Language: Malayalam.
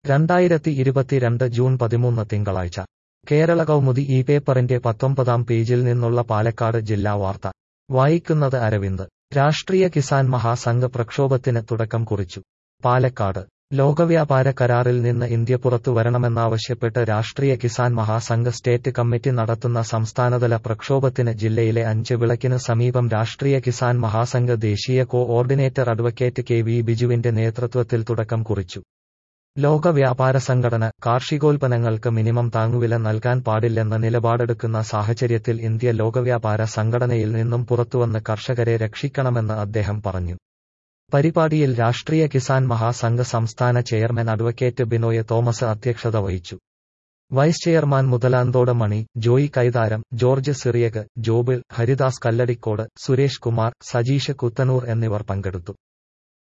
രണ്ടായിരത്തി ഇരുപത്തിരണ്ട് ജൂൺ പതിമൂന്ന് തിങ്കളാഴ്ച കേരള കൗമുദി ഈ പേപ്പറിന്റെ പത്തൊമ്പതാം പേജിൽ നിന്നുള്ള പാലക്കാട് ജില്ലാ വാർത്ത വായിക്കുന്നത് അരവിന്ദ് രാഷ്ട്രീയ കിസാൻ മഹാസംഘ് പ്രക്ഷോഭത്തിന് തുടക്കം കുറിച്ചു പാലക്കാട് ലോകവ്യാപാര കരാറിൽ നിന്ന് ഇന്ത്യ പുറത്തു വരണമെന്നാവശ്യപ്പെട്ട് രാഷ്ട്രീയ കിസാൻ മഹാസംഘ് സ്റ്റേറ്റ് കമ്മിറ്റി നടത്തുന്ന സംസ്ഥാനതല പ്രക്ഷോഭത്തിന് ജില്ലയിലെ അഞ്ച് വിളക്കിന് സമീപം രാഷ്ട്രീയ കിസാൻ മഹാസംഘ് ദേശീയ coordinator advocate K V ബിജുവിന്റെ നേതൃത്വത്തിൽ തുടക്കം കുറിച്ചു ലോക വ്യാപാര സംഘടന കാർഷികോൽപ്പന്നങ്ങൾക്ക് മിനിമം താങ്ങുവില നൽകാൻ പാടില്ലെന്ന നിലപാടെടുക്കുന്ന സാഹചര്യത്തിൽ ഇന്ത്യ ലോകവ്യാപാര സംഘടനയിൽ നിന്നും പുറത്തുവന്ന് കർഷകരെ രക്ഷിക്കണമെന്ന് അദ്ദേഹം പറഞ്ഞു പരിപാടിയിൽ രാഷ്ട്രീയ കിസാൻ മഹാസംഘ് സംസ്ഥാന ചെയർമാൻ അഡ്വക്കേറ്റ് ബിനോയ് തോമസ് അധ്യക്ഷത വഹിച്ചു vice chairman Muthalanthode Mani Joy Kaitharam George Cyriac Jobil Haridas Kalladikode Suresh Kumar Sajeesh Kuthanur എന്നിവർ പങ്കെടുത്തു